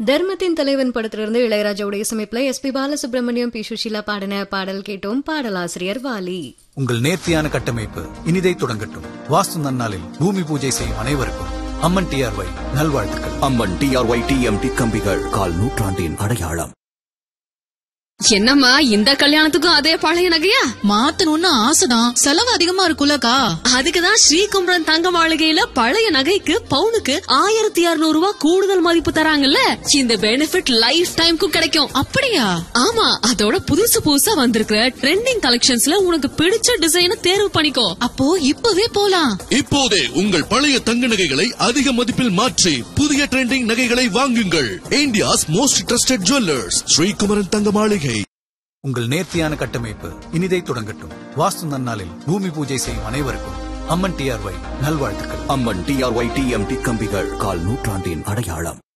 தர்மத்தின் தலைவன் படத்திலிருந்து இளையராஜாவுடைய இசையமைப்புல S P Balasubramaniam P Susheela பாடின பாடல் கேட்டோம் பாடலாசிரியர் வாலி உங்கள் நேர்த்தியான கட்டமைப்பு இனிதை தொடங்கட்டும் வாஸ்து நன்னாளில் பூமி பூஜை செய்யும் அனைவருக்கும் அம்மன் டிஆர்ஒய் நல்வாழ்த்துக்கள் அம்மன் டிஆர்ஒய் டிஎம்டி கம்பிகள் கால் நூற்றாண்டின் அடையாளம் என்னம்மா இந்த கல்யாணத்துக்கும் அதே பழைய நகையா மாத்தணும்னு ஆசைதான் செலவு அதிகமா இருக்குல்லக்கா அதுக்குதான் ஸ்ரீகுமரன் தங்க மாளிகையில பழைய நகைக்கு பவுனுக்கு ஆயிரத்தி இருநூறு ரூபாய் கூடுதல் மதிப்பு தராங்கல்ல இந்த பெனிஃபிட் லைஃப் டைம்க்கும் கிடைக்கும் அப்படியா ஆமா அதோட புதுசு புதுசா வந்திருக்கிற ட்ரெண்டிங் கலெக்ஷன்ஸ்ல உனக்கு பிடிச்ச டிசைனை தேர்வு பண்ணிக்கோ அப்போ இப்பவே போலாம் இப்போதே உங்கள் பழைய தங்க நகைகளை அதிக மதிப்பில் மாற்றி புதிய ட்ரெண்டிங் நகைகளை வாங்குங்கள் India's most trusted jewellers Srikumaran Thanga Maligai உங்கள் நேர்த்தியான கட்டமைப்பு இனிதை தொடங்கட்டும் வாஸ்து நன்னாளில் பூமி பூஜை செய்யும் அனைவருக்கும் அம்மன் டிஆர்ஒய் நல்வாழ்த்துக்கள் அம்மன் டிஆர்ஒய் டிஎம்டி கம்பிகள் கால் நூற்றாண்டின் அடையாளம்